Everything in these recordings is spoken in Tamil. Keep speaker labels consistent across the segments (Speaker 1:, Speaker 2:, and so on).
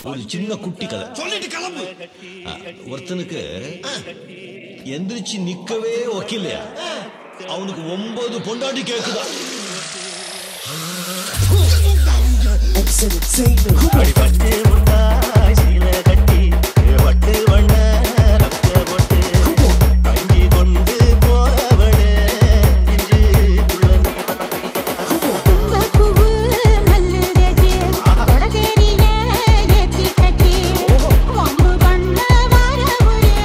Speaker 1: ஒரு சின்ன குட்டி கதை
Speaker 2: சொல்லிட்டு கிளம்பு
Speaker 1: ஆ, ஒருத்தனுக்கு எந்திரிச்சு நிக்கவே ஒக்கில்லையா அவனுக்கு ஒன்பது பொண்டாட்டி கேக்குதா
Speaker 3: அடிபட்டு முட்டாய் சீல கட்டி வட்டு வண்ண ரத்த போட்டு கஞ்சி கொண்டு போவளே இன்று குள்ளன்
Speaker 4: பூவு நல்லதே கொடதேரியே ஏத்தி கட்டி வம்பு பண்ண வரவுரே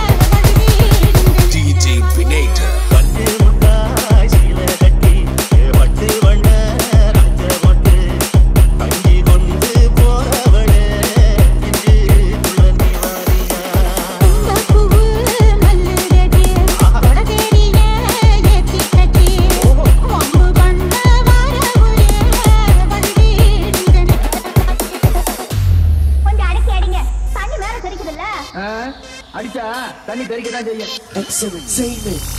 Speaker 5: DJ Vinator.
Speaker 3: பட்டு முட்டாய் சீல கட்டி வட்டு வண்ண ரத்த போட்டு கஞ்சி கொண்டு போவளே இன்று குள்ளன் வாரியா
Speaker 4: பூவு நல்லதே கொடதேரியே ஏத்தி கட்டி வம்பு பண்ண வரவுரே கொஞ்சம் அடக்கி அடிங்க தண்ணி மேல தெரிக்குதுல்ல
Speaker 6: அடிச்சா தண்ணி தெறிக்க தான் செய்யும்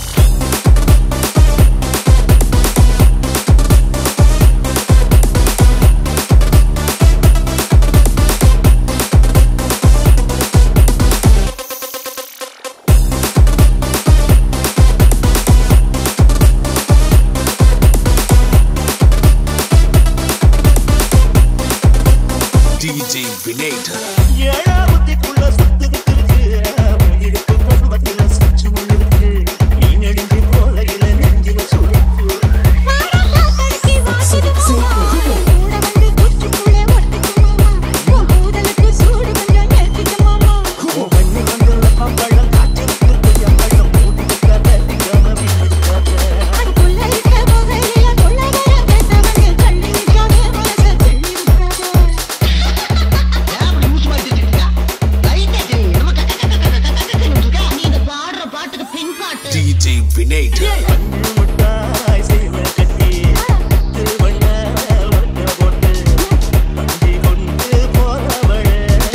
Speaker 5: DJ Vinator.
Speaker 3: ஏழாவதுக்குள்ள சுத்துக்கிட்டு இருக்கு இடுப்பு பருவத்தில சுச்சு இருக்கு நீ நெடுஞ்சு போலையில நெஞ்சில சுருக்கு
Speaker 4: தடுக்கி வாசிடுமா கூட வந்து குச்சிக்குள்ளே ஒட்டிக்குமாமா உன் கூதலுக்கு சூடு கொஞ்சம் ஏத்திக்குமாமா
Speaker 3: பண்ணி வந்துள்ள பம்பளம் காய்ச்சிருக்கு எம்பளம் மூடிக்கிட்ட தட்டிக்காம வீட்டுக்காக
Speaker 4: அதுக்குள்ள இருக்க புகையில கொள்ளவர பேசவங்க கள்ளி நிற்காதே மனசை கிள்ளி விட்டாதே
Speaker 5: DJ Vinator.
Speaker 3: முட்டாய் செய்வ கட்டி வண்ண வட்ட போட்டு கஞ்சி கொண்டு போறவளே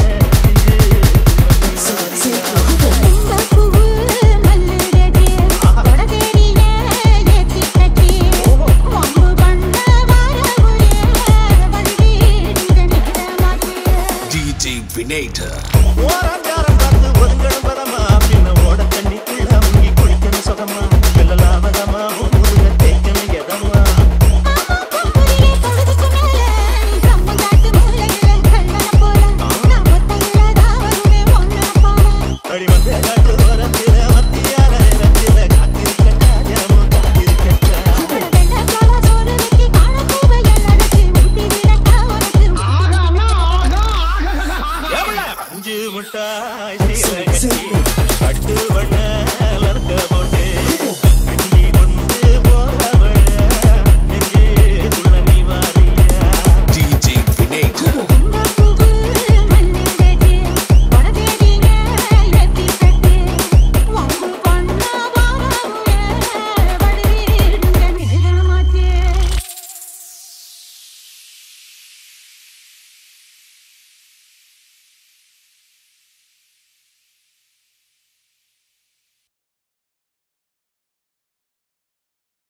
Speaker 4: இந்த பூவு மல்லிரடி கொடதேரியே ஏத்தி கட்டி வம்பு பண்ண வரவுரே வண்டி இங்க நிக்கிற மாதிரி
Speaker 5: DJ Vinator.
Speaker 3: ஓராங்காரம் பார்த்து ஒதுங்கணும் பதமா பின்ன ஓட தண்ணிக்குள்ள முங்கி குளிக்கணும் சுகமா வெள்ளலாமதமா முதுக தேய்க்கணும் எதமா
Speaker 4: புரியே பொழுதுக்கு மேலே பிரம்மங்காட்டு மூலையில கள்ளன போல நான் ஒத்தையில வருவே ஒன்னா போல
Speaker 3: அடி வந்து காட்டு ஓரத்தில மத்தியான நேரத்தில காத்திருக்கட்டா தினமும் காத்திருக்கட்டா
Speaker 4: வெள்ள கால சோறு வெட்டி காண பூவையை நடத்தி ஊட்டி விடட்டா உனக்கு
Speaker 3: அஞ்சு முட்டாய் சீலை கட்டி பட்டு வண்ண லர்க்க போட்டு